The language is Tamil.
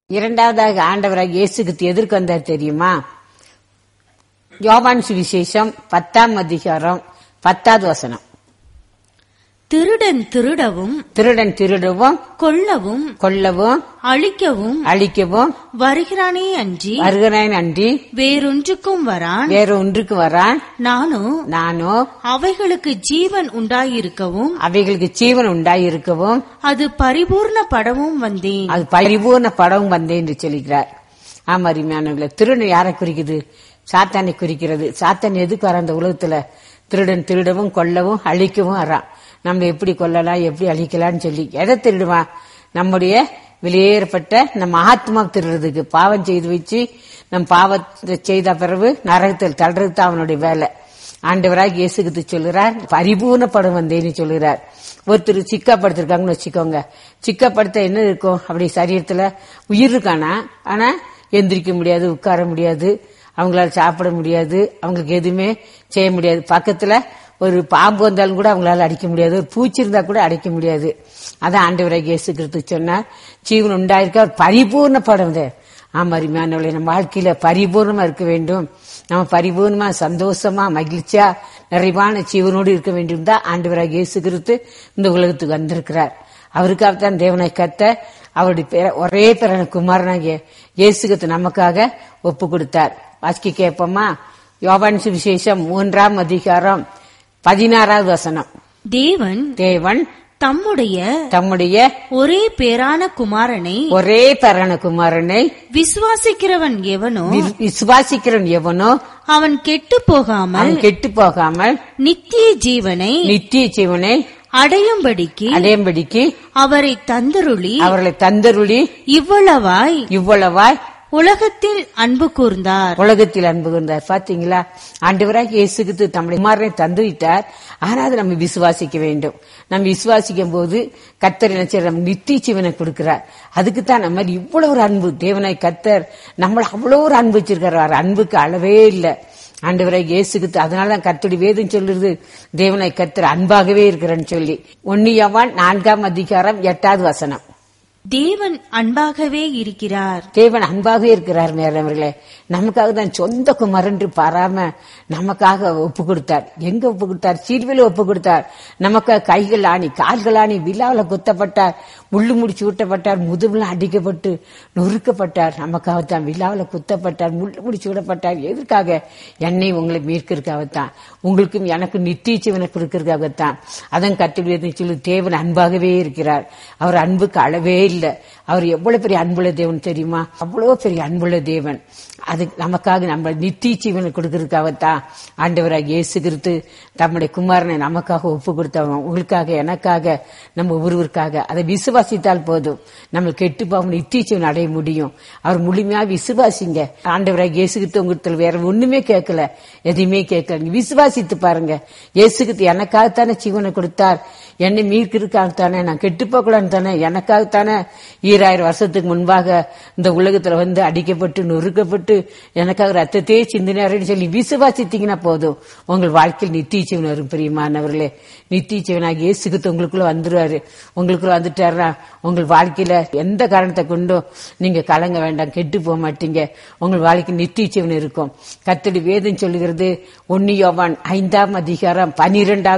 இரண்டாவதாக ஆண்டவராக இயேசுக்கு எதிர்க்கு வந்தார் தெரியுமா யோவான் சுவிசேஷம் பத்தாம் அதிகாரம் பத்தாவது வசனம் திருடன் திருடவும் திருடன் திருடவும் கொல்லவும் கொல்லவும் அழிக்கவும் அழிக்கவும் வருகிறானே அன்றி வருகிறான் அன்றி வேறொன்றுக்கும் வரான் வேற ஒன்றுக்கு வரான் நானோ நானோ அவைகளுக்கு ஜீவன் உண்டாயிருக்கவும் அவைகளுக்கு ஜீவன் உண்டாயிருக்கவும் அது பரிபூர்ணப்படவும் வந்தேன் அது பரிபூர்ண படம் வந்தேன் என்று சொல்லுகிறார் ஆமா அருமையானவர்களே திருடன் யாரை குறிக்குது சாத்தானை குறிக்கிறது சாத்தான் எதுக்கு வர அந்த உலகத்துல திருடன் திருடவும் கொல்லவும் அழிக்கவும் வரான் நம்ம எப்படி கொல்லலாம் எப்படி அழிக்கலாம்னு சொல்லி எதை திருடுவான் நம்முடைய வெளியேறப்பட்ட நம்ம ஆத்மா திருடுறதுக்கு பாவம் செய்து வச்சு நம் பாவத்தை செய்த பிறகு நரகத்தில் தள்ளுறது தான் அவனுடைய வேலை ஆண்டவராக இயேசுகிட்டு சொல்லுறார் பரிபூர்ணப்படம் வந்தேன்னு சொல்லுறார் ஒருத்தர் சிக்கப்படுத்திருக்காங்கன்னு வச்சுக்கோங்க சிக்கப்படுத்த என்ன இருக்கும் அப்படி சரீரத்துல உயிர் இருக்கானா ஆனா எந்திரிக்க முடியாது உட்கார முடியாது அவங்களால சாப்பிட முடியாது அவங்களுக்கு எதுவுமே செய்ய முடியாது பக்கத்துல ஒரு பாம்பு வந்தாலும் கூட அவங்களால அடிக்க முடியாது ஒரு பூச்சி இருந்தா கூட அடிக்க முடியாது அதான் ஆண்டவராக இயேசு கிறிஸ்து சொன்னார் ஜீவன் உண்டாயிருக்க அவர் பரிபூர்ணப்படம் ஆமா அருமையானவர்களே நம்ம வாழ்க்கையில பரிபூர்ணமா இருக்க வேண்டும் நம்ம பரிபூர்ணமா சந்தோஷமா மகிழ்ச்சியா நிறைவான ஜீவனோடு இருக்க வேண்டும் தான் ஆண்டவராக இயேசு கிறிஸ்து இந்த உலகத்துக்கு வந்திருக்கிறார் அவருக்காகத்தான் தேவனை கத்த அவருடைய பேர- ஒரே பிறன குமாரனாகிய இயேசுகத்து நமக்காக ஒப்பு கொடுத்தார் வாசிக்க கேட்போமா யோவான் சுவிசேஷம் மூன்றாம் அதிகாரம் பதினாறாவது வசனம் தேவன் தேவன் தம்முடைய தம்முடைய ஒரே பேரான குமாரனை ஒரே பிறன குமாரனை விசுவாசிக்கிறவன் எவனோ வி- விசுவாசிக்கிறவன் எவனோ அவன் கெட்டு போகாமல் அவன் கெட்டு போகாமல் நித்திய ஜீவனை நித்திய ஜீவனை அடையும்படிக்கு அடையும்படிக்கு அவரை தந்தருளி அவர்களை தந்தருளி இவ்வளவாய் இவ்வளவாய் உலகத்தில் அன்பு கூர்ந்தார் உலகத்தில் அன்பு கொண்டார் பாத்தீங்களா ஆண்டவராக இயேசுக்கு தம்முடைய குமாரனை தந்துவிட்டார் ஆனா அதை நம்ம விசுவாசிக்க வேண்டும் நம்ம விசுவாசிக்கும் போது கத்தர் என்ன செய்யறார்? நம்ம நித்திய ஜீவனை கொடுக்கிறார் அதுக்கு தான் நம்ம இவ்வளவு ஒரு அன்பு தேவனாய் கத்தர் நம்மள அவ்வளவு ஒரு அன்பு வச்சிருக்காரு அவர் அன்புக்கு அளவே இல்லை ஆண்டவராக இயேசுக்கு அதனால தான் கர்த்தருடைய வேதம் சொல்லுறது தேவனாய் கத்தர் அன்பாகவே இருக்கிறேன்னு சொல்லி ஒன்னியவான் நான்காம் அதிகாரம் எட்டாவது வசனம் தேவன் அன்பாகவே இருக்கிறார் தேவன் அன்பாகவே இருக்கிறார் மேலவர்களே நமக்காக தான் சொந்த குமரன்று பாராம நமக்காக ஒப்பு கொடுத்தார் எங்க ஒப்பு கொடுத்தார் சீர்வில ஒப்பு கொடுத்தார் நமக்காக கைகள் ஆணி கால்கள் ஆணி விழாவில் குத்தப்பட்டார் முள்ளு முடிச்சு ஊட்டப்பட்டார் முதுகுல அடிக்கப்பட்டு நொறுக்கப்பட்டார் நமக்காக தான் விழாவில் குத்தப்பட்டார் முள்ளு முடிச்சு விடப்பட்டார் எதற்காக என்னை உங்களை மீட்கிறதுக்காகத்தான் உங்களுக்கும் எனக்கும் நித்திய ஜீவனை கொடுக்கறதுக்காகத்தான் அதன் கட்டுரை சொல்லி தேவன் அன்பாகவே இருக்கிறார் அவர் அன்புக்கு அளவே இல்லை அவர் எவ்வளவு பெரிய அன்புள்ள தேவன் தெரியுமா அவ்வளவு பெரிய அன்புள்ள தேவன் அது நமக்காக நம்ம நித்திய ஜீவனை கொடுக்கறதுக்காகத்தான் ஆண்டவராக இயேசு கிறிஸ்து தம்முடைய குமாரனை நமக்காக ஒப்பு கொடுத்தவன் உங்களுக்காக எனக்காக நம்ம ஒருவருக்காக அதை விசுவாசித்தால் போதும் நம்ம கெட்டு போக நித்திய ஜீவன் அடைய முடியும் அவர் முழுமையா விசுவாசிங்க ஆண்டவராக இயேசு கிறிஸ்து உங்களுக்கு வேற ஒண்ணுமே கேட்கல எதையுமே கேட்கல நீங்க விசுவாசித்து பாருங்க இயேசு கிறிஸ்து எனக்காகத்தானே ஜீவனை கொடுத்தார் என்னை மீட்கிறதுக்காகத்தானே நான் கெட்டு போகலான்னு தானே எனக்காகத்தானே ஈராயிரம் வருஷத்துக்கு முன்பாக இந்த உலகத்துல வந்து அடிக்கப்பட்டு நொறுக்கப்பட்டு எனக்காக ரத்தத்தையே சிந்தினாருன்னு சொல்லி விசுவாசித்தீங்கன்னா போதும் உங்கள் வாழ்க்கையில் நித்திய ஜீவன் வரும் பிரியமானவர்களே நித்திய ஜீவனாக இயேசுகிட்டு உங்களுக்குள்ள வந்துருவாரு உங்களுக்குள்ள வந்துட்டாருன்னா உங்கள் வாழ்க்கையில எந்த காரணத்தை கொண்டும் நீங்க கலங்க வேண்டாம் கெட்டு போக மாட்டீங்க உங்கள் வாழ்க்கை நித்திய ஜீவன் இருக்கும் கத்தடி வேதம் சொல்லுகிறது ஒன்னியோவான் ஐந்தாம் அதிகாரம் பனிரெண்டாம்